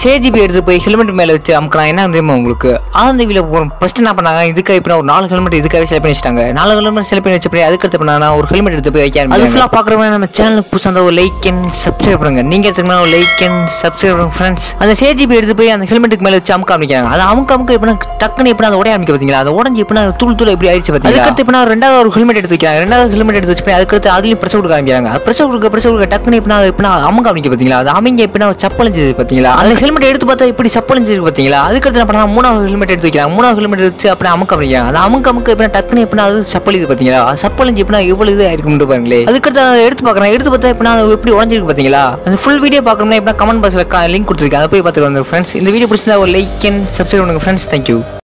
சேஜிபி எடுத்து போய் ஹெல்மெட் மேல வச்சு அமுக்கலாம் என்ன தெரியுமா உங்களுக்கு அந்த வீல ஃபர்ஸ்ட் என்ன பண்ணாங்க இதுக்காக இப்போ ஒரு நாலு ஹெல்மெட் இதுக்காகவே செலக்ட் பண்ணி வச்சிட்டாங்க நாலு ஹெல்மெட் செலக்ட் பண்ணி வச்சப்படி அதுக்கு அடுத்து பண்ணா ஒரு ஹெல்மெட் எடுத்து போய் வைக்க ஆரம்பிச்சாங்க அது ஃபுல்லாக பார்க்குறவங்க நம்ம சேனலுக்கு புதுசாக அந்த ஒரு லைக் அண்ட் சப்ஸ்கிரைப் பண்ணுங்க நீங்க எடுத்துக்கணும் ஒரு லைக் அண்ட் சப்ஸ்கிரைப் பண்ணுங்க ஃப்ரெண்ட்ஸ் அந்த சேஜிபி எடுத்து போய் அந்த ஹெல்மெட்டுக்கு மேல வச்சு அமுக்க ஆரம்பிக்கிறாங்க அது அமுக்க அமுக்க எப்படின்னா டக்குன்னு எப்படி அந்த உடைய ஆரம்பிக்க பார்த்தீங்களா அந்த உடஞ்சி எப்படின்னா தூள் தூள் எப்படி ஆயிடுச்சு பார்த்தீங்களா அதுக்கடுத்து எப்படின்னா ரெண்டாவது ஒரு ஹெல்மெட் எடுத்து வைக்கிறாங்க ரெண்டாவது ஹெல்மெட் எடுத்து வச்சு அதுக்கடுத்து அதுலயும் பிரச்சனை கொடுக்க ஆரம்பிக்கிறாங்க பிரச்சனை கொடுக்க பிரச்சனை கொடுக்க டக்குன்னு எப்படின்னா அது எப்படின்னா அமுக்க ஆரம்பிக்க பார்த்தீங்களா அது அமைங்க எப்படின்னா சப்பளிஞ்சது பார்த்தீங்களா அந்த ஹெல்மெட் எடுத்து பார்த்தா இப்படி சப்பளிஞ்சிருக்கு பார்த்தீங்களா அதுக்கடுத்து என்ன பண்ணா மூணாவது ஹெல்மெட் எடுத்து வைக்கிறாங்க மூணாவது ஹெல்மெட் வச்சு அப்படியே அமுக்க ஆரம்பிக்கிறாங்க அது அமுக்க அமுக்க எப்படின்னா டக்குன்னு எப்படின்னா அது சப்பளிது பார்த்தீங்களா சப்பளிஞ்சு எப்படின்னா எவ்வளவு இது ஆயிருக்கும்னு பாருங்களே அதுக்கடுத்து அதை எடுத்து பார்க்குறேன் எடுத்து பார்த்தா எப்படின்னா அது எப்படி உடஞ்சிருக்கு பார்த்தீங்களா அந்த ஃபுல் வீடியோ பார்க்கணும்னா எப்படின்னா கமெண்ட் பாக்ஸில் லிங்க் கொடுத்துருக்கேன் அதை போய் பார்த்துட்டு வந்து ஃப்ரெண்ட்ஸ் இந்த வீடியோ பிடிச்சிருந்தா ஒரு லைக் அண்ட் சப்ஸ்கிரைப் பண்ணுங்க ஃப்ரெண்ட்ஸ் தேங்க்யூ